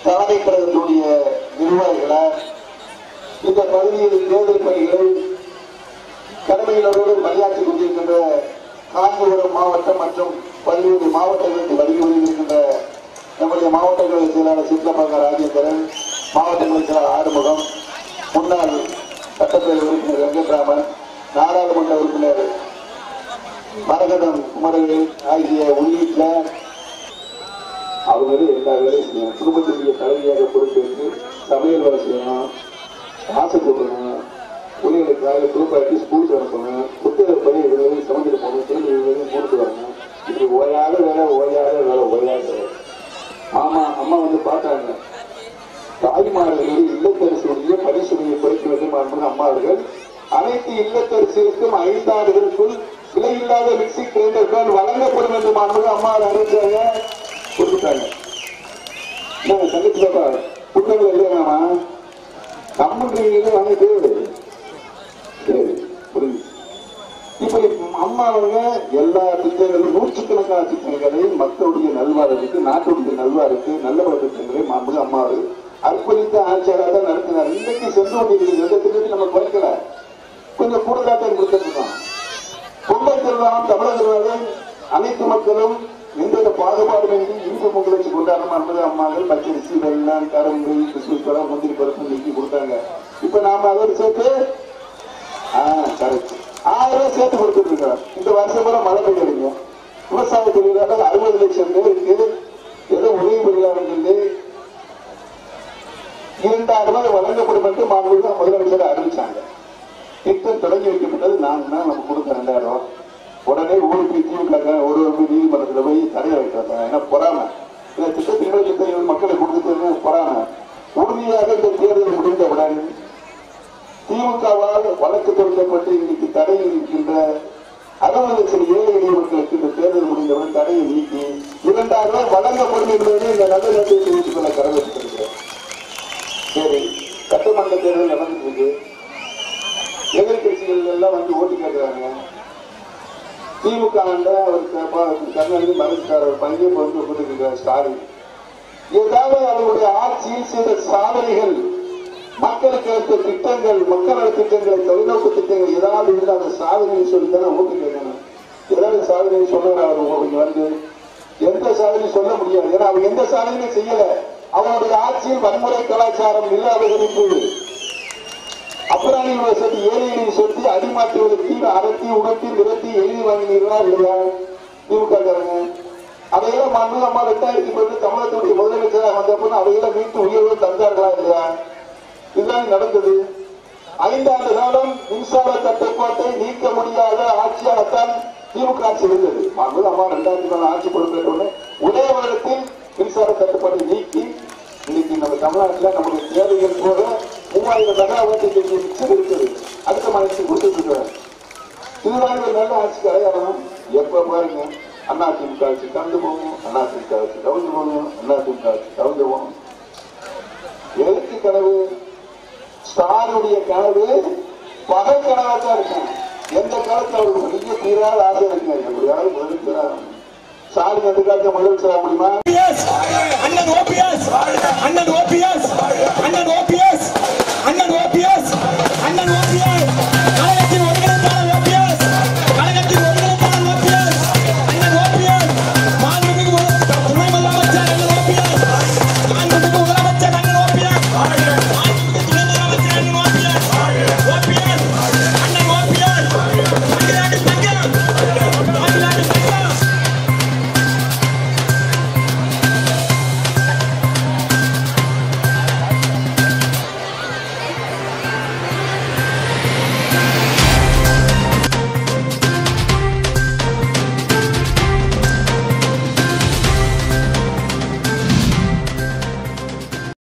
தலைமை கழகத்தினுடைய நிர்வாகிகளை இந்த பகுதியில் தேர்தல் பணிகளை கடமைகளோடு பணியாற்றிக் கொண்டிருக்கின்ற காஞ்சிபுரம் மாவட்டம் மற்றும் பல்வேறு மாவட்டங்களுக்கு வருகை வருகின்ற நம்முடைய மாவட்டங்களை செயலாளர் சித்தப்பங்க ராஜேந்திரன் மாவட்டங்களை செயலாளர் ஆறுமுகம் முன்னாள் சட்டப்பேரவை உறுப்பினர் வெங்கட்ராமன் நாடாளுமன்ற உறுப்பினர் மரகதம் குமரவேல் ஆகிய உள்ளிட்ட அவங்களே எல்லா வேலையும் செய்யணும் குடும்பத்தினுடைய தலைவியாக பொறுப்பேற்று சமையல் வேலை செய்யணும் ஆசை போடணும் பிள்ளைகளுக்கு காலையில் குளிப்பாட்டி ஸ்கூலுக்கு அனுப்பணும் புத்தகர் பணி இவங்களையும் சமைக்கிட்டு போகணும் திரும்பி இவங்களையும் கூட்டு வரணும் இப்படி ஓயாத வேலை ஓயாத வேலை ஓயாத வேலை ஆமா அம்மா வந்து பார்த்தாங்க தாய்மார்களுடைய இல்லத்தரசியுடைய பரிசுமையை குறைக்க வேண்டும் என்பது அம்மா அவர்கள் அனைத்து இல்லத்தரசிகளுக்கும் ஐந்து ஆண்டுகளுக்குள் விலை இல்லாத மிக்சி கிரைண்டர் பேன் வழங்கப்படும் என்று மாண்புமிகு அம்மா அறிவிச்சாங்க கொடுத்துட்டாங்க என்ன தங்கச்சி பாப்பா புத்தகங்கள் எழுதுறாமா கம்முன்றீங்க வாங்கிட்டு சரி புரியுது இப்படி அம்மா அவங்க எல்லா திட்டங்களும் நூற்றுக்கணக்கான திட்டங்களை மக்களுடைய நல்வாழ்வுக்கு நாட்டுடைய நல்வாழ்வுக்கு நல்ல திட்டங்களை மாண்புமிகு அம்மா அவர்கள் அர்ப்பணித்த ஆட்சியாளர் தான் நடத்தினார் இன்றைக்கு சென்று கொண்டிருக்கிறது எந்த திட்டத்தையும் நம்ம குறைக்கல கொஞ்சம் கூடுதலாக தான் கொடுத்துருக்கோம் பொங்கல் திருவிழாவும் தமிழக திருவிழாவும் அனைத்து மக்களும் எந்தவித பாகுபாடுமின்றி இந்து பொங்கல் வச்சு கொண்டாடணும் என்பது அம்மாக்கள் பச்சரிசி வெள்ளம் கரும்பு கிறிஸ்துமஸ் பழம் முந்திரி பருப்பு நீக்கி கொடுத்தாங்க இப்ப நாம அதோடு சேர்த்து கரெக்ட் ஆயிரம் ரூபாய் சேர்த்து கொடுத்துட்டு இருக்கோம் இந்த வருஷம் பூரா மழை பெய்யுங்க விவசாய தொழிலாளர்கள் அறுபது லட்சம் பேருக்கு ஏதோ உதவி புரியலாம் சொல்லி இரண்டாயிரம் ரூபாய் வழங்கப்படும் என்று மாண்புமிகு முதலமைச்சர் அறிவிச்சாங்க திட்டம் தொடங்கி வைக்கப்பட்டது நான் தான் நம்ம கொடுத்த ரெண்டாயிரம் ரூபாய் உடனே ஊருக்கு திமுக ஒரு ஒரு நீதிமன்றத்தில் போய் தடை வைக்கிறாங்க ஏன்னா பொறாம இந்த திட்டத்தின் மேல் திட்டம் மக்களை கொடுத்துட்டு பொறாம உறுதியாக இந்த தேர்தல் முடிந்தவுடன் திமுகவால் வழக்கு தொடுக்கப்பட்டு இன்னைக்கு தடையில் இருக்கின்ற அறுபது லட்சம் ஏழை எளிய மக்களுக்கு இந்த தேர்தல் முடிந்தவுடன் தடையை நீக்கி இரண்டாயிரம் ரூபாய் வழங்கப்படும் என்பதை இந்த நல்ல நேரத்தை தெரிவித்துக் கொள்ள கடமைப்பட்டிருக்கிறேன் சரி சட்டமன்ற தேர்தல் நடந்துட்டு இருக்கு எதிர்கட்சிகள் எல்லாம் வந்து ஓட்டு கேட்கிறாங்க திமுக ஆண்ட அவர் கருணாநிதி மறைச்சார் அவர் பங்கே வந்து கொடுத்திருக்கிறார் ஸ்டாலின் ஏதாவது அவருடைய ஆட்சியில் செய்த சாதனைகள் மக்களுக்கு எடுத்த திட்டங்கள் மக்கள் நல திட்டங்கள் தொலைநோக்கு திட்டங்கள் ஏதாவது இருந்து அந்த சாதனையை சொல்லி தானே ஓட்டு கேட்கணும் ஏதாவது சாதனை சொன்னார் அவர் உங்களுக்கு வந்து எந்த சாதனையும் சொல்ல முடியாது ஏன்னா அவர் எந்த சாதனையும் செய்யல அவருடைய ஆட்சியில் வன்முறை கலாச்சாரம் நில அபகரிப்பு அப்புறாணிகளை சொல்லி ஏழைகளை சொல்லி அடிமாற்றுவது தீர அடர்த்தி உணர்த்தி நிறுத்தி எழுதி வாங்கினீர்களா இல்லையா திமுக காரங்க அதையெல்லாம் மண்ணு அம்மா ரெண்டாயிரத்தி பத்து தமிழகத்துடைய முதலமைச்சராக வந்தப்போ அதையெல்லாம் மீட்டு உயர்வு தந்தார்களா இல்லையா இதுதான் நடந்தது ஐந்தாண்டு காலம் மின்சார கட்டுப்பாட்டை நீக்க முடியாத ஆட்சியாகத்தான் திமுக ஆட்சி இருந்தது மண்ணு அம்மா ரெண்டாயிரத்தி நாலு ஆட்சி பொறுப்பேற்ற ஒரே வருடத்தில் மின்சார கட்டுப்பாட்டை நீக்கி இன்னைக்கு நம்ம தமிழ்நாட்டில் நம்முடைய தேவைகள் போக மூவாயிரம் மெகாவாட்டுக்கு மிச்சம் இருக்குது அடுத்த மாநிலத்துக்கு கொடுத்துட்டு இருக்கிறார் இதுதான் ஒரு நல்ல ஆட்சிக்கு அடையாளம் எப்ப பாருங்க அண்ணா திமுக ஆட்சி கலந்து போகும் அண்ணா திமுக ஆட்சி கவுந்து போகும் அண்ணா திமுக ஆட்சி கவுந்து போகும் எழுத்து கனவு ஸ்டாருடைய கனவு பகல் கனவா தான் இருக்கும் எந்த காலத்துல அவருக்கு மிக தீராத ஆசை இருக்குங்க எப்படியாவது முதலமைச்சராக ஸ்டாலின் எந்த காலத்துல முதலமைச்சராக முடியுமா அண்ணன் ஓபியா